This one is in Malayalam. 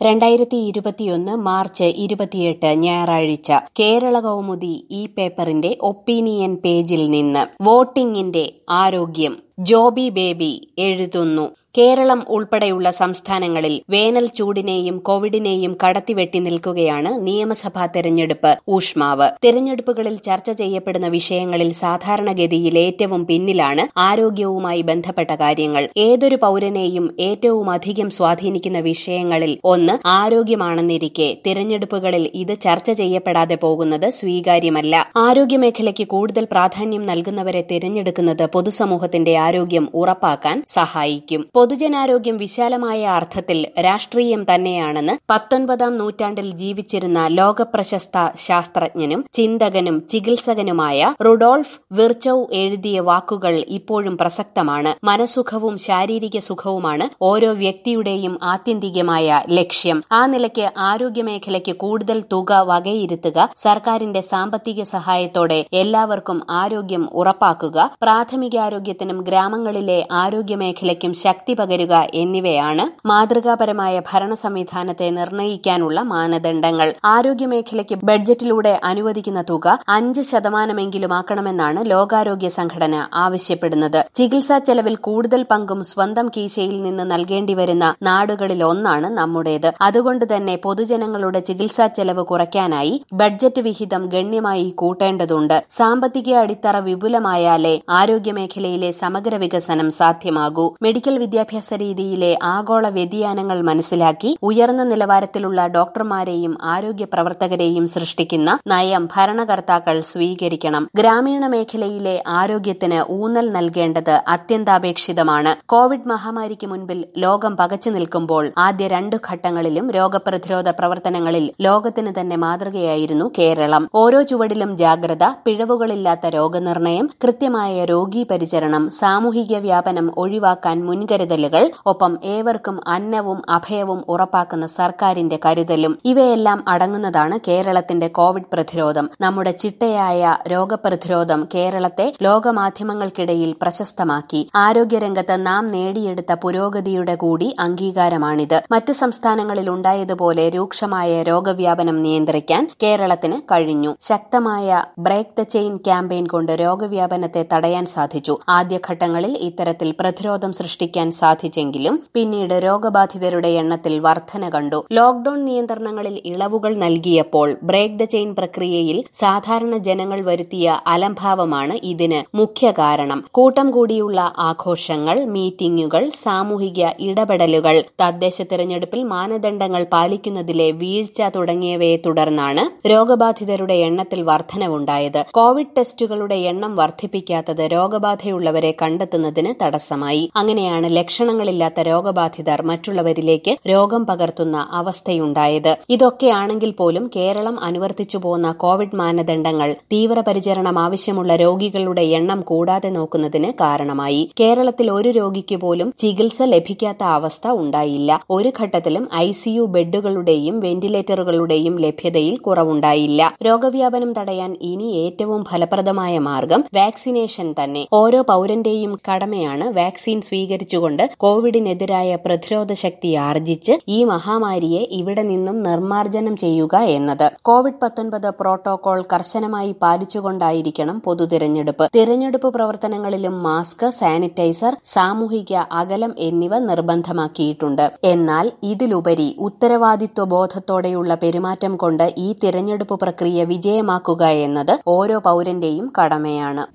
രണ്ടായിരത്തി ഇരുപത്തിയൊന്ന് മാർച്ച് ഇരുപത്തിയെട്ട് ഞായറാഴ്ച കേരള കൗമുദി ഈ പേപ്പറിന്റെ ഒപ്പീനിയൻ പേജിൽ നിന്ന് വോട്ടിംഗിന്റെ ആരോഗ്യം ജോബി ബേബി എഴുതുന്നു കേരളം ഉൾപ്പെടെയുള്ള സംസ്ഥാനങ്ങളിൽ വേനൽ ചൂടിനെയും കോവിഡിനെയും കടത്തിവെട്ടി നിൽക്കുകയാണ് നിയമസഭാ തെരഞ്ഞെടുപ്പ് ഊഷ്മാവ് തെരഞ്ഞെടുപ്പുകളിൽ ചർച്ച ചെയ്യപ്പെടുന്ന വിഷയങ്ങളിൽ സാധാരണഗതിയിൽ ഏറ്റവും പിന്നിലാണ് ആരോഗ്യവുമായി ബന്ധപ്പെട്ട കാര്യങ്ങൾ ഏതൊരു പൌരനെയും ഏറ്റവും അധികം സ്വാധീനിക്കുന്ന വിഷയങ്ങളിൽ ഒന്ന് ആരോഗ്യമാണെന്നിരിക്കെ തിരഞ്ഞെടുപ്പുകളിൽ ഇത് ചർച്ച ചെയ്യപ്പെടാതെ പോകുന്നത് സ്വീകാര്യമല്ല ആരോഗ്യമേഖലയ്ക്ക് കൂടുതൽ പ്രാധാന്യം നൽകുന്നവരെ തിരഞ്ഞെടുക്കുന്നത് പൊതുസമൂഹത്തിന്റെ ആരോഗ്യം ഉറപ്പാക്കാൻ സഹായിക്കും പൊതുജനാരോഗ്യം വിശാലമായ അർത്ഥത്തിൽ രാഷ്ട്രീയം തന്നെയാണെന്ന് പത്തൊൻപതാം നൂറ്റാണ്ടിൽ ജീവിച്ചിരുന്ന ലോകപ്രശസ്ത ശാസ്ത്രജ്ഞനും ചിന്തകനും ചികിത്സകനുമായ റുഡോൾഫ് വിർച്ചൌ എഴുതിയ വാക്കുകൾ ഇപ്പോഴും പ്രസക്തമാണ് മനസുഖവും ശാരീരിക സുഖവുമാണ് ഓരോ വ്യക്തിയുടെയും ആത്യന്തികമായ ലക്ഷ്യം ആ നിലയ്ക്ക് ആരോഗ്യമേഖലയ്ക്ക് കൂടുതൽ തുക വകയിരുത്തുക സർക്കാരിന്റെ സാമ്പത്തിക സഹായത്തോടെ എല്ലാവർക്കും ആരോഗ്യം ഉറപ്പാക്കുക പ്രാഥമികാരോഗ്യത്തിനും ഗ്രാമങ്ങളിലെ ആരോഗ്യമേഖലയ്ക്കും ശക്തി പകരുക എന്നിവയാണ് മാതൃകാപരമായ ഭരണ സംവിധാനത്തെ നിർണ്ണയിക്കാനുള്ള മാനദണ്ഡങ്ങൾ ആരോഗ്യമേഖലയ്ക്ക് ബഡ്ജറ്റിലൂടെ അനുവദിക്കുന്ന തുക അഞ്ച് ശതമാനമെങ്കിലുമാക്കണമെന്നാണ് ലോകാരോഗ്യ സംഘടന ആവശ്യപ്പെടുന്നത് ചികിത്സാ ചെലവിൽ കൂടുതൽ പങ്കും സ്വന്തം കീശയിൽ നിന്ന് നൽകേണ്ടി വരുന്ന നാടുകളിൽ ഒന്നാണ് നമ്മുടേത് അതുകൊണ്ട് തന്നെ പൊതുജനങ്ങളുടെ ചികിത്സാ ചെലവ് കുറയ്ക്കാനായി ബഡ്ജറ്റ് വിഹിതം ഗണ്യമായി കൂട്ടേണ്ടതുണ്ട് സാമ്പത്തിക അടിത്തറ വിപുലമായാലേ ആരോഗ്യമേഖലയിലെ സമഗ്ര വികസനം സാധ്യമാകൂ മെഡിക്കൽ വിദ്യാഭ്യാസ രീതിയിലെ ആഗോള വ്യതിയാനങ്ങൾ മനസ്സിലാക്കി ഉയർന്ന നിലവാരത്തിലുള്ള ഡോക്ടർമാരെയും ആരോഗ്യ പ്രവർത്തകരെയും സൃഷ്ടിക്കുന്ന നയം ഭരണകർത്താക്കൾ സ്വീകരിക്കണം ഗ്രാമീണ മേഖലയിലെ ആരോഗ്യത്തിന് ഊന്നൽ നൽകേണ്ടത് അത്യന്താപേക്ഷിതമാണ് കോവിഡ് മഹാമാരിക്ക് മുൻപിൽ ലോകം പകച്ചു നിൽക്കുമ്പോൾ ആദ്യ രണ്ടു ഘട്ടങ്ങളിലും രോഗപ്രതിരോധ പ്രവർത്തനങ്ങളിൽ ലോകത്തിന് തന്നെ മാതൃകയായിരുന്നു കേരളം ഓരോ ചുവടിലും ജാഗ്രത പിഴവുകളില്ലാത്ത രോഗനിർണയം കൃത്യമായ രോഗീ പരിചരണം സാമൂഹിക വ്യാപനം ഒഴിവാക്കാൻ മുൻകരുതലുകൾ ഒപ്പം ഏവർക്കും അന്നവും അഭയവും ഉറപ്പാക്കുന്ന സർക്കാരിന്റെ കരുതലും ഇവയെല്ലാം അടങ്ങുന്നതാണ് കേരളത്തിന്റെ കോവിഡ് പ്രതിരോധം നമ്മുടെ ചിട്ടയായ രോഗപ്രതിരോധം കേരളത്തെ ലോകമാധ്യമങ്ങൾക്കിടയിൽ പ്രശസ്തമാക്കി ആരോഗ്യരംഗത്ത് നാം നേടിയെടുത്ത പുരോഗതിയുടെ കൂടി അംഗീകാരമാണിത് മറ്റു സംസ്ഥാനങ്ങളിൽ ഉണ്ടായതുപോലെ രൂക്ഷമായ രോഗവ്യാപനം നിയന്ത്രിക്കാൻ കേരളത്തിന് കഴിഞ്ഞു ശക്തമായ ബ്രേക്ക് ദ ചെയിൻ ക്യാമ്പയിൻ കൊണ്ട് രോഗവ്യാപനത്തെ തടയാൻ സാധിച്ചു ആദ്യഘട്ടങ്ങളിൽ ഇത്തരത്തിൽ പ്രതിരോധം സൃഷ്ടിക്കാൻ സാധിച്ചെങ്കിലും പിന്നീട് രോഗബാധിതരുടെ എണ്ണത്തിൽ വർധന കണ്ടു ലോക്ഡൌൺ നിയന്ത്രണങ്ങളിൽ ഇളവുകൾ നൽകിയപ്പോൾ ബ്രേക്ക് ദ ചെയിൻ പ്രക്രിയയിൽ സാധാരണ ജനങ്ങൾ വരുത്തിയ അലംഭാവമാണ് ഇതിന് മുഖ്യ കാരണം കൂട്ടം കൂടിയുള്ള ആഘോഷങ്ങൾ മീറ്റിംഗുകൾ സാമൂഹിക ഇടപെടലുകൾ തദ്ദേശ തെരഞ്ഞെടുപ്പിൽ മാനദണ്ഡങ്ങൾ പാലിക്കുന്നതിലെ വീഴ്ച തുടങ്ങിയവയെ തുടർന്നാണ് രോഗബാധിതരുടെ എണ്ണത്തിൽ വർധനവുണ്ടായത് കോവിഡ് ടെസ്റ്റുകളുടെ എണ്ണം വർദ്ധിപ്പിക്കാത്തത് രോഗബാധയുള്ളവരെ കണ്ടെത്തുന്നതിന് തടസ്സമായി അങ്ങനെയാണ് ലക്ഷണങ്ങളില്ലാത്ത രോഗബാധിതർ മറ്റുള്ളവരിലേക്ക് രോഗം പകർത്തുന്ന അവസ്ഥയുണ്ടായത് ഇതൊക്കെയാണെങ്കിൽ പോലും കേരളം അനുവർത്തിച്ചു പോന്ന കോവിഡ് മാനദണ്ഡങ്ങൾ തീവ്രപരിചരണം ആവശ്യമുള്ള രോഗികളുടെ എണ്ണം കൂടാതെ നോക്കുന്നതിന് കാരണമായി കേരളത്തിൽ ഒരു രോഗിക്ക് പോലും ചികിത്സ ലഭിക്കാത്ത അവസ്ഥ ഉണ്ടായില്ല ഒരു ഘട്ടത്തിലും ഐസിയു ബെഡുകളുടെയും വെന്റിലേറ്ററുകളുടെയും ലഭ്യതയിൽ കുറവുണ്ടായില്ല രോഗവ്യാപനം തടയാൻ ഇനി ഏറ്റവും ഫലപ്രദമായ മാർഗം വാക്സിനേഷൻ തന്നെ ഓരോ പൌരന്റെയും കടമയാണ് വാക്സിൻ സ്വീകരിച്ചുകൊണ്ട് കോവിഡിനെതിരായ പ്രതിരോധ ശക്തി ആർജിച്ച് ഈ മഹാമാരിയെ ഇവിടെ നിന്നും നിർമ്മാർജ്ജനം ചെയ്യുക എന്നത് കോവിഡ് പത്തൊൻപത് പ്രോട്ടോകോൾ കർശനമായി പാലിച്ചുകൊണ്ടായിരിക്കണം പൊതുതിരഞ്ഞെടുപ്പ് തിരഞ്ഞെടുപ്പ് പ്രവർത്തനങ്ങളിലും മാസ്ക് സാനിറ്റൈസർ സാമൂഹിക അകലം എന്നിവ നിർബന്ധമാക്കിയിട്ടുണ്ട് എന്നാൽ ഇതിലുപരി ഉത്തരവാദിത്വ ബോധത്തോടെയുള്ള പെരുമാറ്റം കൊണ്ട് ഈ തിരഞ്ഞെടുപ്പ് പ്രക്രിയ വിജയമാക്കുക എന്നത് ഓരോ പൌരന്റെയും കടമയാണ്